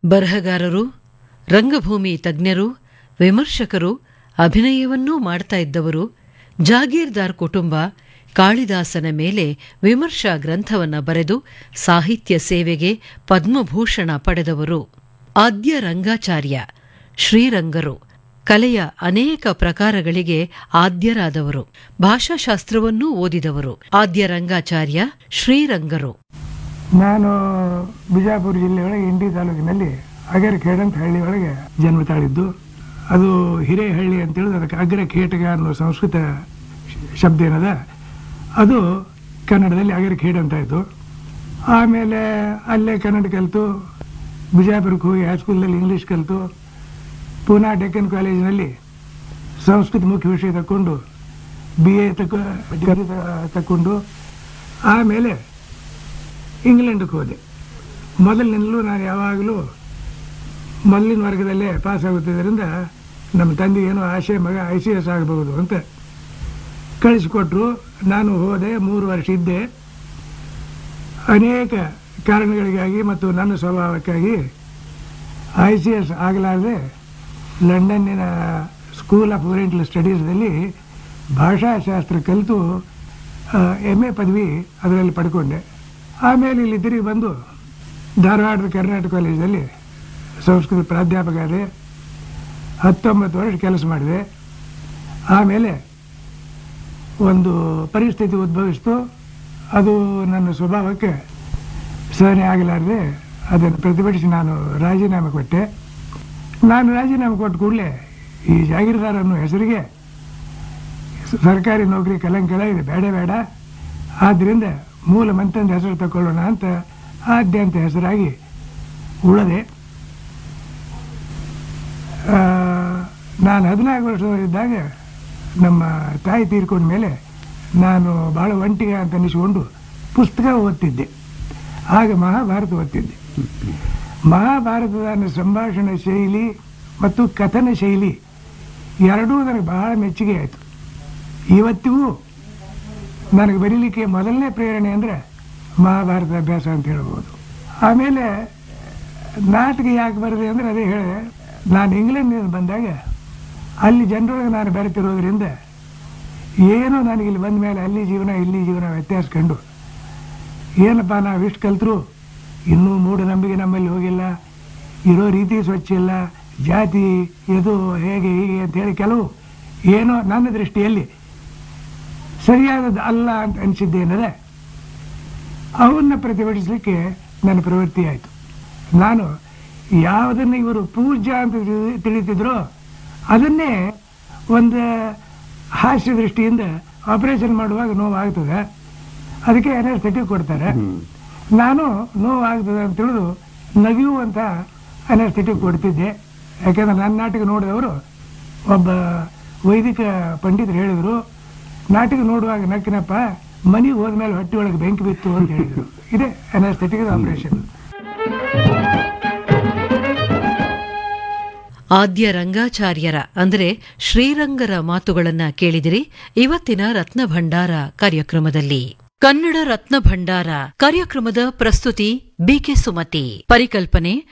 ಬರಹಗಾರರು ರಂಗಭೂಮಿ ತಜ್ಞರು ವಿಮರ್ಶಕರು ಅಭಿನಯವನ್ನೂ ಮಾಡ್ತಾ ಇದ್ದವರು ಜಾಗೀರ್ದಾರ್ ಕುಟುಂಬ ಕಾಳಿದಾಸನ ಮೇಲೆ ವಿಮರ್ಶಾ ಗ್ರಂಥವನ್ನ ಬರೆದು ಸಾಹಿತ್ಯ ಸೇವೆಗೆ ಪದ್ಮಭೂಷಣ ಪಡೆದವರು ಆದ್ಯ ರಂಗಾಚಾರ್ಯ ಶ್ರೀರಂಗರು ಕಲೆಯ ಅನೇಕ ಪ್ರಕಾರಗಳಿಗೆ ಆದ್ಯರಾದವರು ಭಾಷಾಶಾಸ್ತ್ರವನ್ನೂ ಓದಿದವರು ಆದ್ಯ ರಂಗಾಚಾರ್ಯ ಶ್ರೀರಂಗರು ನಾನು ಬಿಜಾಪುರ ಜಿಲ್ಲೆಯೊಳಗೆ ಇಂಡಿ ತಾಲೂಕಿನಲ್ಲಿ ಅಗರಖೇಡ್ ಅಂತ ಹಳ್ಳಿ ಒಳಗೆ ಜನ್ಮ ತಾಳಿದ್ದು ಅದು ಹಿರೇಹಳ್ಳಿ ಅಂತ ಹೇಳಿದ್ರೆ ಅದಕ್ಕೆ ಅಗ್ರಖೇಟಗ ಅನ್ನೋ ಸಂಸ್ಕೃತ ಶಬ್ದ ಏನದ ಅದು ಕನ್ನಡದಲ್ಲಿ ಅಗರಖೇಡ್ ಅಂತ ಇತ್ತು ಆಮೇಲೆ ಅಲ್ಲೇ ಕನ್ನಡ ಕಲಿತು ಬಿಜಾಪುರಕ್ಕೆ ಹೋಗಿ ಹೈಸ್ಕೂಲಲ್ಲಿ ಇಂಗ್ಲೀಷ್ ಕಲಿತು ಪೂನಾ ಡೆಕ್ಕನ್ ಕಾಲೇಜಿನಲ್ಲಿ ಸಂಸ್ಕೃತ ಮುಖ್ಯ ವಿಷಯ ತಕ್ಕೊಂಡು ಬಿ ಎ ತಕ ಡಿಗ್ರಿ ತ- ತಕ್ಕೊಂಡು ಆಮೇಲೆ ಇಂಗ್ಲೆಂಡ್ಗೆ ಹೋದೆ ಮೊದಲಿನಿಂದಲೂ ನಾನು ಯಾವಾಗಲೂ ಮೊದಲಿನ ವರ್ಗದಲ್ಲೇ ಪಾಸ್ ಆಗುತ್ತಿದ್ದರಿಂದ ನಮ್ಮ ತಂದೆ ಏನೋ ಆಶೆ ಮಗ ಐ ಸಿ ಎಸ್ ಆಗಬಹುದು ಅಂತ ಕಳಿಸಿಕೊಟ್ರು ನಾನು ಹೋದೆ ಮೂರು ವರ್ಷ ಇದ್ದೆ ಅನೇಕ ಕಾರಣಗಳಿಗಾಗಿ ಮತ್ತು ನನ್ನ ಸ್ವಭಾವಕ್ಕಾಗಿ ಐ ಸಿ ಎಸ್ ಆಗಲಾರದೆ ಲಂಡನ್ನಿನ ಸ್ಕೂಲ್ ಆಫ್ ಓರಿಯೆಂಟಲ್ ಸ್ಟಡೀಸ್ದಲ್ಲಿ ಭಾಷಾಶಾಸ್ತ್ರ ಕಲಿತು ಎಮ್ ಎ ಪದವಿ ಅದರಲ್ಲಿ ಪಡ್ಕೊಂಡೆ ಆಮೇಲೆ ಇಲ್ಲಿ ತಿರುಗಿ ಬಂದು ಧಾರವಾಡದ ಕರ್ನಾಟಕ ಕಾಲೇಜಲ್ಲಿ ಸಂಸ್ಕೃತ ಪ್ರಾಧ್ಯಾಪಕ ಆದೆ ಹತ್ತೊಂಬತ್ತು ವರ್ಷ ಕೆಲಸ ಮಾಡಿದೆ ಆಮೇಲೆ ಒಂದು ಪರಿಸ್ಥಿತಿ ಉದ್ಭವಿಸ್ತು ಅದು ನನ್ನ ಸ್ವಭಾವಕ್ಕೆ ಸಹನೆ ಆಗಲಾರದೆ ಅದನ್ನು ಪ್ರತಿಭಟಿಸಿ ನಾನು ರಾಜೀನಾಮೆ ಕೊಟ್ಟೆ ನಾನು ರಾಜೀನಾಮೆ ಕೊಟ್ಟ ಕೂಡಲೇ ಈ ಜಾಗೀರ್ದಾರ್ ಅನ್ನೋ ಹೆಸರಿಗೆ ಸರ್ಕಾರಿ ನೌಕರಿ ಕಲಂಕಳ ಇದೆ ಬೇಡ ಬೇಡ ಆದ್ದರಿಂದ ಮೂಲ ಮಂತ್ರದ ಹೆಸರು ತಗೊಳ್ಳೋಣ ಅಂತ ಆದ್ಯಂತ ಹೆಸರಾಗಿ ಉಳದೆ ಆ, ನಾನು ಹದಿನಾಲ್ಕು ವರ್ಷದವರಿದ್ದಾಗ ನಮ್ಮ ತಾಯಿ ತೀರ್ಕೊಂಡ ಮೇಲೆ ನಾನು ಭಾಳ ಒಂಟಿಗೆ ಅಂತ ಅನಿಸಿಕೊಂಡು ಪುಸ್ತಕ ಓದ್ತಿದ್ದೆ ಆಗ ಮಹಾಭಾರತ ಓದ್ತಿದ್ದೆ ಮಹಾಭಾರತದ ಸಂಭಾಷಣೆ ಶೈಲಿ ಮತ್ತು ಕಥನ ಶೈಲಿ ಎರಡೂ ನನಗೆ ಬಹಳ ಮೆಚ್ಚುಗೆ ಆಯಿತು ಇವತ್ತಿಗೂ ನನಗೆ ಬರೀಲಿಕ್ಕೆ ಮೊದಲನೇ ಪ್ರೇರಣೆ ಅಂದರೆ ಮಹಾಭಾರತ ಅಭ್ಯಾಸ ಅಂತ ಹೇಳ್ಬೋದು ಆಮೇಲೆ ನಾಟಕ ಯಾಕೆ ಬರದೆ ಅಂದರೆ ಅದೇ ಹೇಳಿದೆ ನಾನು ಇಂಗ್ಲೆಂಡ್ನಿಂದ ಬಂದಾಗ ಅಲ್ಲಿ ಜನರೊಳಗೆ ನಾನು ಬೆರೆತಿರೋದ್ರಿಂದ ಏನೋ ನನಗೆ ಇಲ್ಲಿ ಬಂದ ಮೇಲೆ ಅಲ್ಲಿ ಜೀವನ ಇಲ್ಲಿ ಜೀವನ ವ್ಯತ್ಯಾಸ ಕಂಡು ಏನಪ್ಪ ನಾವು ಇಷ್ಟು ಕಲ್ತರು ಇನ್ನೂ ಮೂಢನಂಬಿಕೆ ನಮ್ಮಲ್ಲಿ ಹೋಗಿಲ್ಲ ಇರೋ ರೀತಿ ಸ್ವಚ್ಛ ಇಲ್ಲ ಜಾತಿ ಇದು ಹೇಗೆ ಹೀಗೆ ಅಂತ ಹೇಳಿ ಕೆಲವು ಏನೋ ನನ್ನ ದೃಷ್ಟಿಯಲ್ಲಿ ಸರಿಯಾದದ್ದು ಅಲ್ಲ ಅಂತ ಅನಿಸಿದ್ದೇನದೆ ಅವನ್ನ ಪ್ರತಿಭಟಿಸಲಿಕ್ಕೆ ನನ್ನ ಪ್ರವೃತ್ತಿ ಆಯಿತು ನಾನು ಯಾವುದನ್ನು ಇವರು ಪೂಜ್ಯ ಅಂತ ತಿಳಿ- ತಿಳಿತಿದ್ರೋ ಅದನ್ನೇ ಒಂದು ಹಾಸ್ಯ ದೃಷ್ಟಿಯಿಂದ ಆಪರೇಷನ್ ಮಾಡುವಾಗ ನೋವಾಗ್ತದೆ ಅದಕ್ಕೆ ಅನೆಸ್ಥೆಟಿಕ್ ಕೊಡ್ತಾರೆ ನಾನು ನೋವಾಗ್ತದೆ ಅಂತ ತಿಳಿದು ನಗಿಯುವಂಥ ಅನೆಸ್ಥೆಟಿಕ್ ಕೊಡ್ತಿದ್ದೆ ಯಾಕೆಂದ್ರೆ ನನ್ನ ನಾಟಕ ನೋಡಿದವರು ಒಬ್ಬ ವೈದಿಕ ಪಂಡಿತರು ಹೇಳಿದರು ನಾಟಕ ನೋಡುವಾಗ ನಕ್ಕಿನಪ್ಪ ಮನೆಗೆ ಹೋದ್ಮೇಲೆ ಹೊಟ್ಟೆ ಒಳಗೆ ಬೆಂಕಿ ಬಿತ್ತು ಅಂತ ಹೇಳಿದರು ಇದೇ ಅನೆಸ್ಥೆಟಿಕ್ ಆಪರೇಷನ್ ಆದ್ಯ ರಂಗಾಚಾರ್ಯರ ಅಂದರೆ ಶ್ರೀರಂಗರ ಮಾತುಗಳನ್ನ ಕೇಳಿದಿರಿ ಇವತ್ತಿನ ರತ್ನ ಭಂಡಾರ ಕಾರ್ಯಕ್ರಮದಲ್ಲಿ ಕನ್ನಡ ರತ್ನ ಭಂಡಾರ ಕಾರ್ಯಕ್ರಮದ ಪ್ರಸ್ತುತಿ ಬಿಕೆ ಸುಮತಿ ಪರಿಕಲ್ಪನೆ